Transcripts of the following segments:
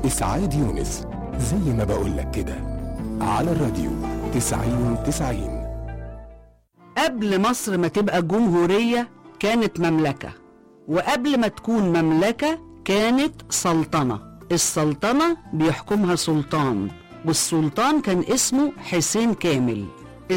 إسعاد يونس زي ما بقولك كده على الراديو تسعين تسعين قبل مصر ما تبقى جمهورية كانت مملكة وقبل ما تكون مملكة كانت سلطنة السلطنة بيحكمها سلطان والسلطان كان اسمه حسين كامل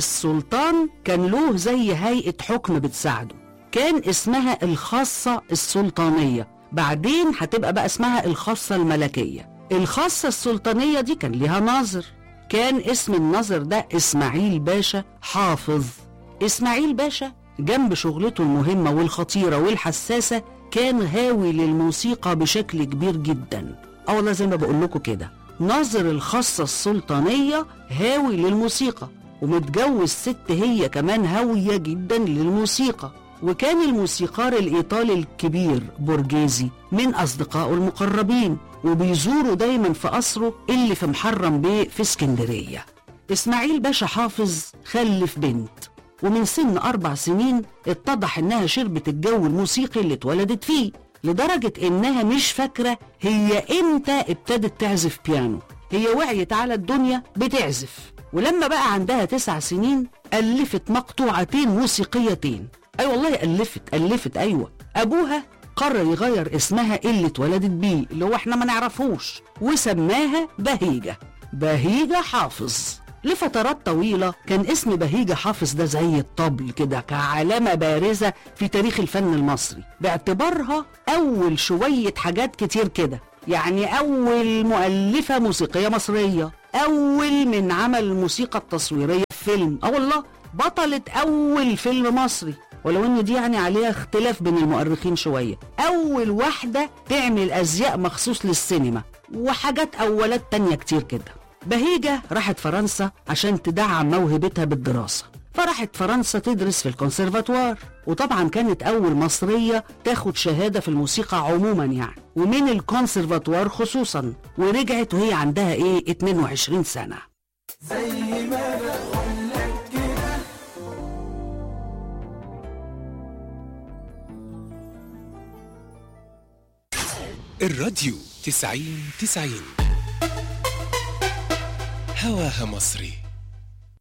السلطان كان له زي هيئة حكم بتساعده كان اسمها الخاصة السلطانية بعدين هتبقى بقى اسمها الخاصة الملكية الخاصة السلطانية دي كان ليها ناظر كان اسم الناظر ده إسماعيل باشا حافظ إسماعيل باشا جنب شغلته المهمة والخطيرة والحساسة كان هاوي للموسيقى بشكل كبير جدا اه والله زي ما بقول لكم كده ناظر الخاصة السلطانية هاوي للموسيقى ومتجوز ست هي كمان هاوية جدا للموسيقى وكان الموسيقار الإيطالي الكبير بورجيزي من أصدقائه المقربين وبيزوروا دايما في قصره اللي في محرم بيه في اسكندرية إسماعيل باشا حافظ خلف بنت ومن سن أربع سنين اتضح إنها شربت الجو الموسيقي اللي اتولدت فيه لدرجة إنها مش فاكرة هي إمتى ابتدت تعزف بيانو هي وعيت على الدنيا بتعزف ولما بقى عندها تسع سنين ألفت مقطوعتين موسيقيتين أي أيوة والله ألفت ألفت أيوة أبوها قرر يغير اسمها اللي اتولدت بيه اللي هو احنا ما نعرفوش وسماها بهيجة بهيجة حافظ لفترات طويلة كان اسم بهيجة حافظ ده زي الطبل كده كعلامة بارزة في تاريخ الفن المصري باعتبارها أول شوية حاجات كتير كده يعني أول مؤلفة موسيقية مصرية أول من عمل الموسيقى التصويرية في فيلم أه والله بطلة أول فيلم مصري ولو ان دي يعني عليها اختلاف بين المؤرخين شويه اول واحده تعمل ازياء مخصوص للسينما وحاجات اولات تانية كتير كده بهيجة راحت فرنسا عشان تدعم موهبتها بالدراسة فراحت فرنسا تدرس في الكونسرفاتوار وطبعا كانت أول مصرية تاخد شهادة في الموسيقى عموما يعني ومن الكونسرفاتوار خصوصا ورجعت وهي عندها ايه 22 سنة الراديو تسعين تسعين هواها مصري